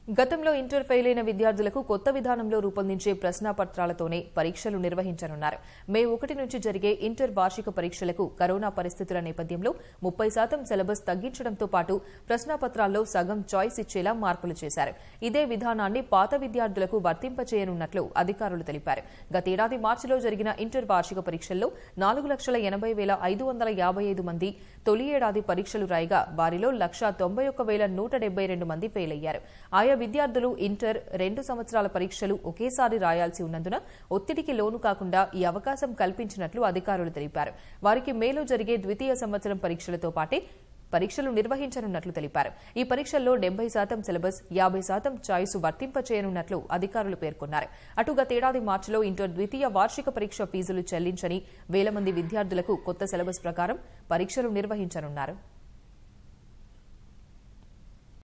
గతంలో inter fail అయిన విద్యార్థులకు కొత్త విధానంలో రూపొందించే ప్రశ్నాపత్రాలతోనే పరీక్షలు నిర్వహించనున్నారు మే ఒకటి నుంచి జరిగే ఇంటర్ వార్షిక పరీక్షలకు కరోనా పరిస్థితుల నేపథ్యంలో ముప్పై శాతం సిలబస్ తగ్గించడంతో పాటు ప్రశ్నాపత్రాల్లో సగం చాయిస్ ఇచ్చేలా మార్పులు చేశారు ఇదే విధానాన్ని పాత విద్యార్థులకు వర్తింపచేయనున్నట్లు అధికారులు తెలిపారు గతేడాది మార్చిలో జరిగిన ఇంటర్ వార్షిక పరీక్షల్లో నాలుగు లక్షల ఎనభై వేల ఐదు వందల యాభై ఐదు మంది తొలి ఏడాది పరీక్షలు రాయగా వారిలో లక్ష తొంభై ఒక్క వేల నూట డెబ్బై రెండు మంది ఫెయిల్ అయ్యారు ఆయా విద్యార్థులు ఇంటర్ రెండు సంవత్సరాల పరీక్షలు ఒకేసారి రాయాల్సి ఉన్నందున ఒత్తిడికి లోను కాకుండా ఈ అవకాశం కల్పించినట్లు అధికారులు తెలిపారు వారికి మేలో జరిగే ద్వితీయ సంవత్సరం పరీక్షలతో పాటే పరీక్షలు నిర్వహించనున్నట్లు తెలిపారు ఈ పరీక్షల్లో డెబ్బై శాతం సిలబస్ యాభై శాతం చాయిస్ వర్తింపచేయనున్నట్లు అధికారులు పేర్కొన్నారు అటు గతేడాది మార్చిలో ఇంటర్ ద్వితీయ వార్షిక పరీక్ష ఫీజులు చెల్లించని వేల మంది విద్యార్థులకు కొత్త సిలబస్ ప్రకారం పరీక్షలు నిర్వహించనున్నారు